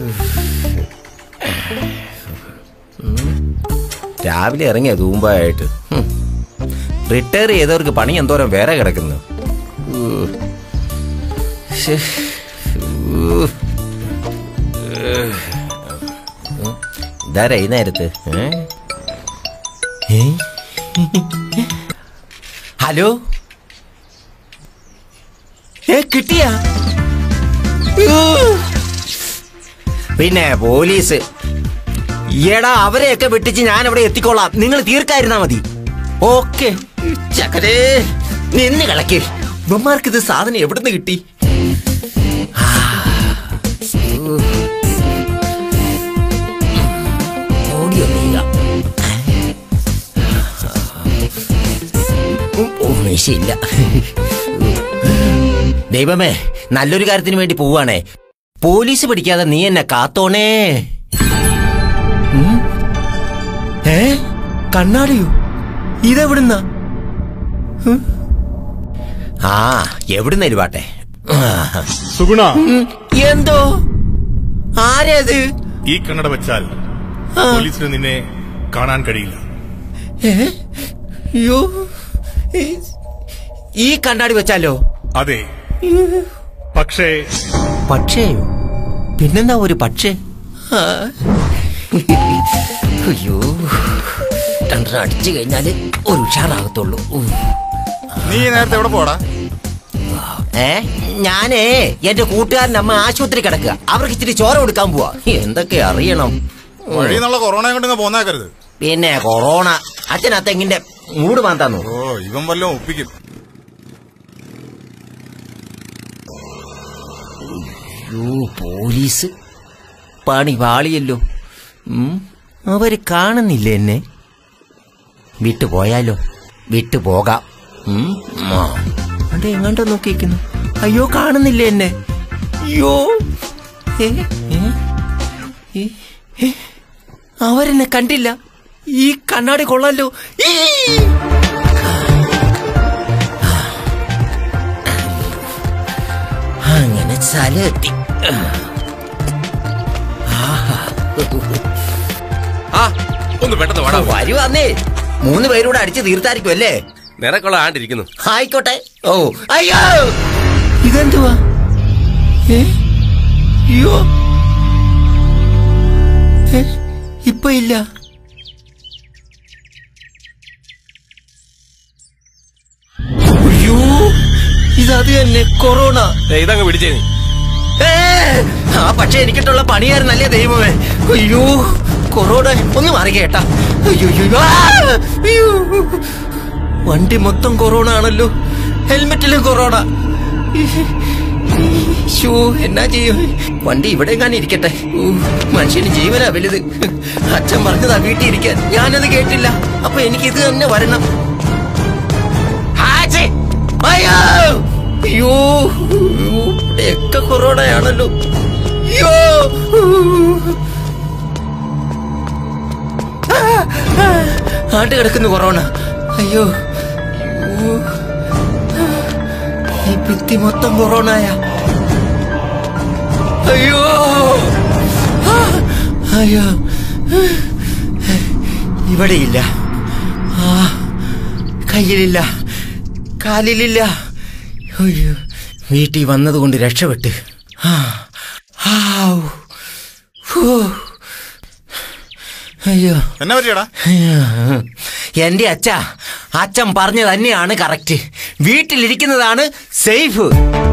രാവിലെ ഇറങ്ങിയ തൂമ്പായിട്ട് റിട്ടയർ ചെയ്തവർക്ക് പണി എന്തോരം വേറെ കിടക്കുന്നു ഊ. ശ്ശേ. ഊ. ഇതാരാ ഈ നേരത്ത് ഏ? ഏ? ഹലോ ഏ കിട്ടിയ പിന്നെ പോലീസ് എടാ അവരെയൊക്കെ വെട്ടിച്ച് ഞാൻ അവിടെ എത്തിക്കോളാം നിങ്ങൾ തീർക്കായിരുന്നാ മതി ഓക്കെ ചക്കരേ നിന്ന് കളക്ക് ഇവന്മാർക്ക് ഇത് സാധനം എവിടുന്ന് കിട്ടി ആ, ഊ. ഓടിയോ നീങ്ങ ഓ മേശയില്ല ദൈവമേ നല്ലൊരു കാര്യത്തിന് വേണ്ടി പോവാണേ പോലീസ് പിടിക്കാതെ നീ എന്നെ കാത്തോണേ ഉം? ഏ കണ്ണാടിയോ ഇതെവിടുന്ന ആ എവിടുന്ന ഇരുവാട്ടെ സുഗുണ എന്തോ ആരേത് ഈ കണ്ണട വെച്ചാൽ പോലീസിന് നിന്നെ കാണാൻ കഴിയില്ല ഏ? അയ്യോ ഈ- ഈ കണ്ണാടി വെച്ചാലോ അതെ പക്ഷേ പക്ഷേയോ പിന്നെന്താ ഒരു പക്ഷേ ആ. അയ്യോ രണ്ടെണ്ണം അടിച്ചു കഴിഞ്ഞാല് ഒരു ഉഷാറാകത്തുള്ളൂ ഉം. നീ നേരത്തെ എവിടെ പോടാ ഏ ഞാനേ എന്റെ കൂട്ടുകാരൻ അമ്മ ആശുപത്രി കിടക്കുക അവർക്ക് ഇച്ചിരി ചോര കൊടുക്കാൻ പോവാ എന്തൊക്കെ അറിയണം വഴി നിന്നുള്ള കൊറോണ കൊണ്ട് ഇങ്ങ് പോന്നേക്കരുത് പിന്നെ കൊറോണ അച്ഛനത്തെങ്ങിന്റെ മൂട് മാന്താന്നു ഓ ഇവൻ വല്ലതും ഒപ്പിക്കും അയ്യോ പോലീസ് പണി പാളിയല്ലോ ഉം, അവര് കാണുന്നില്ല എന്നെ വിട്ടുപോയാലോ വിട്ടുപോകാം ഉം, ആ. അവിടെ എങ്ങാണ്ടോ നോക്കിയിരിക്കുന്നു അയ്യോ കാണുന്നില്ല എന്നെ അയ്യോ ഏ, ഏ, ഏ, ഏ, അവരെന്നെ കണ്ടില്ല ഈ കണ്ണാടി കൊള്ളാലോ ഈ. അങ്ങനെ സ്ഥലമെത്തി ആ ഒന്ന് പെട്ടെന്ന് വാടാ വരുവാന്നേ മൂന്ന് പേരൂടെ അടിച്ച് തീർത്തായിരിക്കും അല്ലേ നിറക്കുള്ള ആണ്ടിരിക്കുന്നു ആയിക്കോട്ടെ ഓ അയ്യോ ഇതെന്തുവാ ഏ? അയ്യോ ഏ? ഇപ്പൊ ഇല്ല അയ്യോ ഇതത് തന്നെ കൊറോണ ദേ, ഇതങ്ങ് പിടിച്ചേ നീ ഏ, ആ പക്ഷെ എനിക്കിട്ടുള്ള പണിയായിരുന്നല്ലേ ദൈവമേ അയ്യോ കൊറോണ ഒന്ന് മാറി കേട്ടാ അയ്യോ അയ്യോ, ആ! അയ്യോ. വണ്ടി മൊത്തം കൊറോണ ആണല്ലോ ഹെൽമെറ്റിലും കൊറോണ ഷൂ എന്നാ ചെയ്യും വണ്ടി ഇവിടെ എങ്ങാനും ഇരിക്കട്ടെ ഊ, മനുഷ്യന് ജീവനാ വലുത് അച്ഛൻ പറഞ്ഞതാ വീട്ടിൽ ഇരിക്കാൻ ഞാനത് കേട്ടില്ല അപ്പൊ എനിക്ക് ഇത് തന്നെ വരണം ആച്ചി! അയ്യോ അയ്യോ ഇവിടെയൊക്കെ കൊറോണയാണല്ലോ അയ്യോ ആണ്ട് കിടക്കുന്നു കൊറോണ അയ്യോ അയ്യോ. ഈ ഭിത്തി മൊത്തം കൊറോണയ അയ്യോ ആ, അയ്യോ ഇവിടെയില്ല ആ കയ്യിലില്ല കാലിലില്ല അയ്യോ വീട്ടിൽ വന്നതുകൊണ്ട് രക്ഷപ്പെട്ട് ആ, ആവ്. ഫൂ. അയ്യോ എന്നെ പറ്റിയടാ എന്റെ അച്ഛ അച്ഛൻ പറഞ്ഞു തന്നെയാണ് കറക്റ്റ് വീട്ടിലിരിക്കുന്നതാണ് സേഫ്